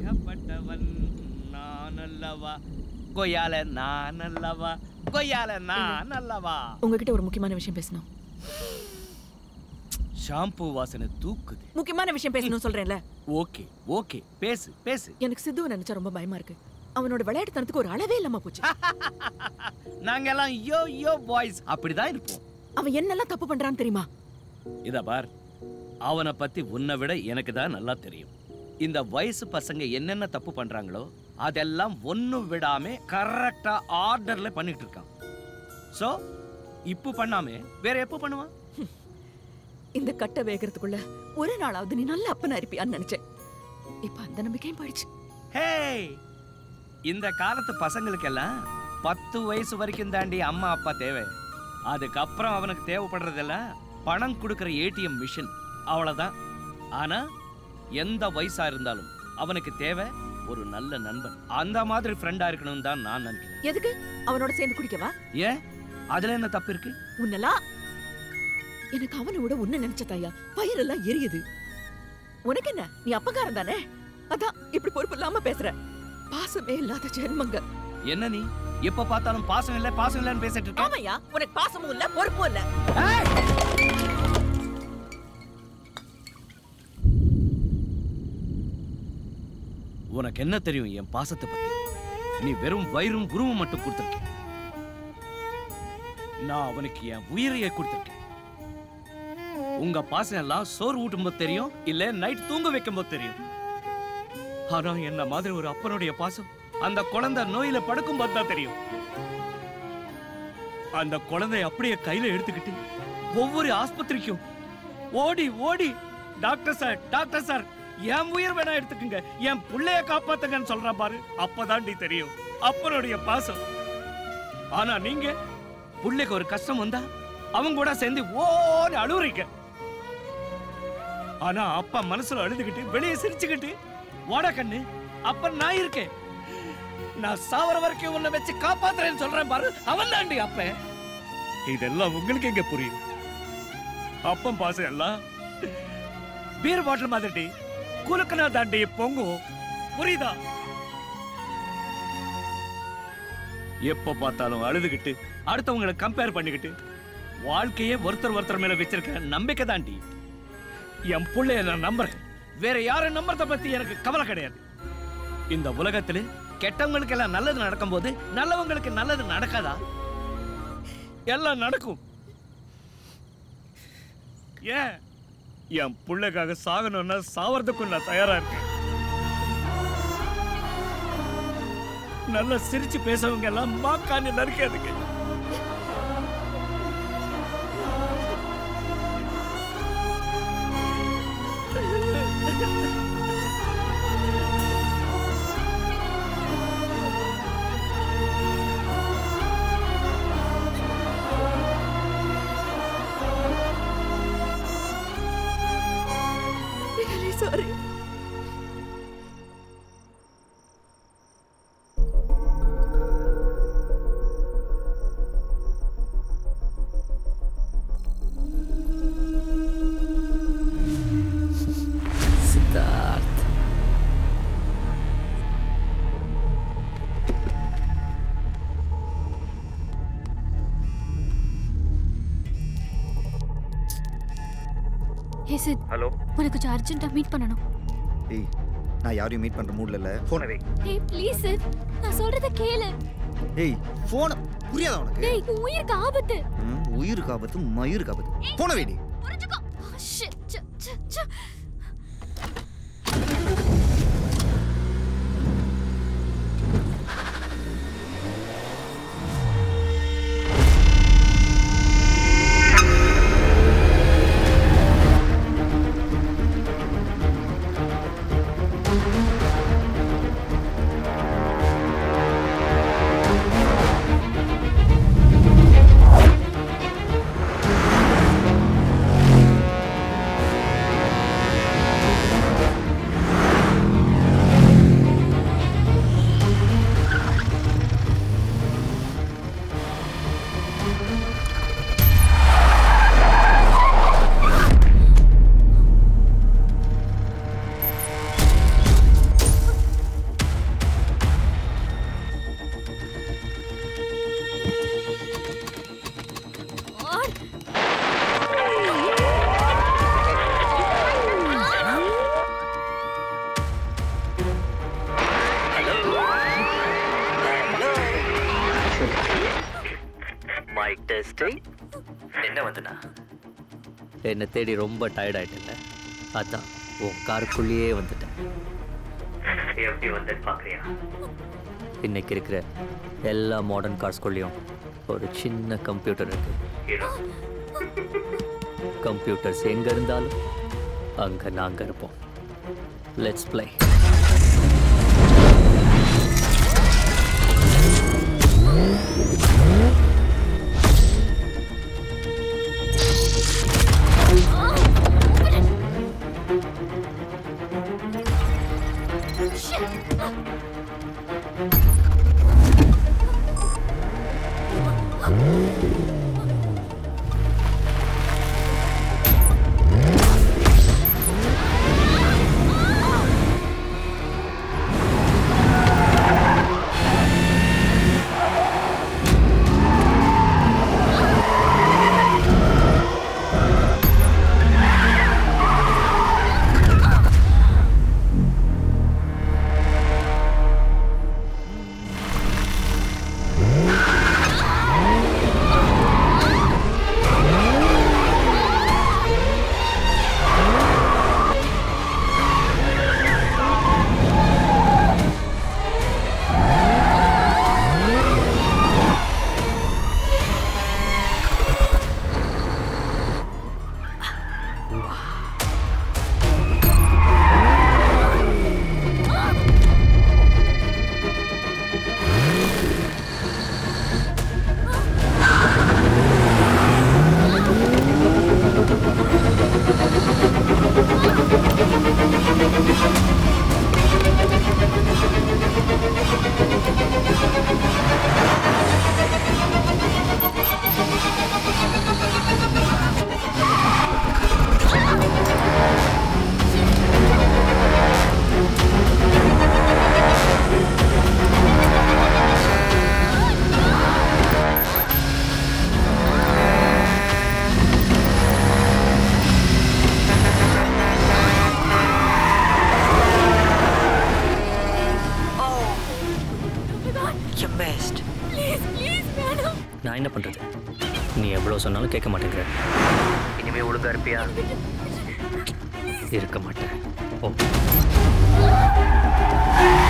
அழகப்பட்டவன் நான் அல்லவா கொய்யால நான் அல்லவா கொய்யால நான் அல்லவா உங்ககிட்ட ஒரு முக்கியமான விஷயம் பேசணும் ஷாம்பு வாசனை தூக்குது முக்கியமான விஷயம் பேசணும் சொல்றேன்ல ஓகே ஓகே பேசு பேசு எனக்கு சித்துவை நினைச்சா ரொம்ப பயமா இருக்கு அவனோட விளையாட்டுத்தனத்துக்கு ஒரு அளவே இல்லாம போச்சு நாங்க எல்லாம் யோ யோ பாய்ஸ் அப்படிதான் இருப்போம் அவன் என்னெல்லாம் தப்பு பண்றான்னு தெரியுமா இத பார் அவனை பத்தி உன்னை விட எனக்கு தான் நல்லா தெரியும் இந்த வயசு பசங்க என்னென்ன தப்பு பண்றாங்களோ அதெல்லாம் ஒண்ணு விடாம கரெக்டா ஆர்டர்ல பண்ணிட்டு இருக்கான் சோ இப்போ பண்ணாம வேற எப்போ பண்ணுவான் இந்த கட்டை வேகிறதுக்குள்ள ஒரு நாளாவது நீ நல்ல அப்பனா இருப்பியான்னு நினைச்சேன் இப்ப அந்த நம்பிக்கையும் போயிடுச்சு ஹே இந்த காலத்து பசங்களுக்கெல்லாம் பத்து வயசு வரைக்கும் தாண்டி அம்மா அப்பா தேவை அதுக்கப்புறம் அவனுக்கு தேவைப்படுறதெல்லாம் பணம் கொடுக்கிற ஏடிஎம் மிஷின் அவ்வளவுதான் ஆனா எந்த வயசா இருந்தாலும் அவனுக்கு தேவை ஒரு நல்ல நண்பன் அந்த மாதிரி ஃப்ரெண்டா இருக்கணும்னு தான் நான் நினைக்கிறேன் எதுக்கு அவனோட சேர்ந்து குடிக்கவா ஏன் அதுல என்ன தப்பு இருக்கு உன்னெல்லாம் எனக்கு அவனை விட உன்ன நினைச்ச தாயா பயிரெல்லாம் எரியுது உனக்கு என்ன நீ அப்பகாரம் தானே அதான் இப்படி பொறுப்பு இல்லாம பேசுற பாசமே இல்லாத ஜென்மங்க என்ன நீ எப்ப பார்த்தாலும் பாசம் இல்ல பாசம் இல்லன்னு பேசிட்டு இருக்க ஆமையா உனக்கு பாசமும் இல்ல பொறுப்பும் இல்ல உனக்கு என்ன தெரியும் என் பாசத்தை பத்தி நீ வெறும் வயிறும் உருவம் மட்டும் கொடுத்திருக்க நான் அவனுக்கு என் உயிரையே கொடுத்திருக்கேன் உங்க பாசம் எல்லாம் சோறு ஊட்டும் போது தெரியும் இல்ல நைட் தூங்க வைக்கும் போது தெரியும் ஆனா என்ன மாதிரி ஒரு அப்பனுடைய பாசம் அந்த குழந்தை நோயில படுக்கும் போது தான் தெரியும் அந்த குழந்தைய அப்படியே கையில எடுத்துக்கிட்டு ஒவ்வொரு ஆஸ்பத்திரிக்கும் ஓடி ஓடி டாக்டர் சார் டாக்டர் சார் என் உயிர் வேணா எடுத்துக்குங்க என் புள்ளைய காப்பாத்துங்கன்னு சொல்றான் பாரு அப்பதான் நீ தெரியும் அப்பனுடைய பாசம் ஆனா நீங்க புள்ளைக்கு ஒரு கஷ்டம் வந்தா அவங்க கூட சேர்ந்து ஓன்னு அழுவுறீங்க ஆனா அப்பா மனசுல அழுதுகிட்டு வெளியே சிரிச்சுக்கிட்டு ஓட கண்ணு அப்ப நான் இருக்கேன் நான் சாவர வரைக்கும் உன்னை வச்சு காப்பாத்துறேன்னு சொல்றேன் பாரு அவன் தாண்டி அப்ப இதெல்லாம் உங்களுக்கு எங்க புரியும் அப்பம் பாசம் எல்லாம் பீர் பாட்டில் மாதிரி குலுக்குனா தாண்டி பொங்கும் புரியுதா எப்ப பார்த்தாலும் அழுதுகிட்டு அடுத்தவங்களை கம்பேர் பண்ணிக்கிட்டு வாழ்க்கையே ஒருத்தர் ஒருத்தர் மேல வச்சிருக்க நம்பிக்கை தாண்டி என் புள்ளைய நான் நம்புறேன் வேற யாரும் நம்புறத பத்தி எனக்கு கவலை கிடையாது இந்த உலகத்துல கெட்டவங்களுக்கு எல்லாம் நல்லது நடக்கும்போது நல்லவங்களுக்கு நல்லது நடக்காதா எல்லாம் நடக்கும் ஏன் என் புள்ளைக்காக சாகணும்னா சாவறதுக்கும் நான் தயாரா இருக்கேன் நல்லா சிரிச்சு பேசவங்க எல்லாம் மாக்கான்னு நறுக்காதுங்க Really sorry. Siddharth hey Sid hello உனக்கு கொஞ்சம் அர்ஜென்ட்டாக மீட் பண்ணணும் ஏய் நான் யாரையும் மீட் பண்ற மூட்ல இல்ல போனை வை ஹே ப்ளீஸ் சித் நான் சொல்றத கேளு ஏய் போனை புரியாதா உனக்கு டேய் உன் உயிருக்கு ஆபத்து ம், உயிருக்கு ஆபத்து மயிருக்கு ஆபத்து போனை வைடி புரிஞ்சுக்கோ ஷிட் ச்ச ச்ச ச்ச ஏய் மைக் டெஸ்டிங் என்ன வந்துண்ணா என்னை தேடி ரொம்ப டயர்ட் ஆயிட்டேன்ல அதான் உன் காருக்குள்ளேயே வந்துட்டேன் எப்படி வந்துன்னு பார்க்குறியா இன்னைக்கு இருக்கிற எல்லா மாடர்ன் கார்ஸ்குள்ளேயும் ஒரு சின்ன கம்ப்யூட்டர் இருக்கு கம்ப்யூட்டர்ஸ் எங்க இருந்தாலும் அங்க நாங்க இருப்போம் லெட்ஸ் ப்ளே நான் என்ன பண்றது நீ எவ்வளவு சொன்னாலும் கேட்க மாட்டேங்கிற இனிமே ஒழுங்கா இருப்பியா இருக்க மாட்டேன் ஓ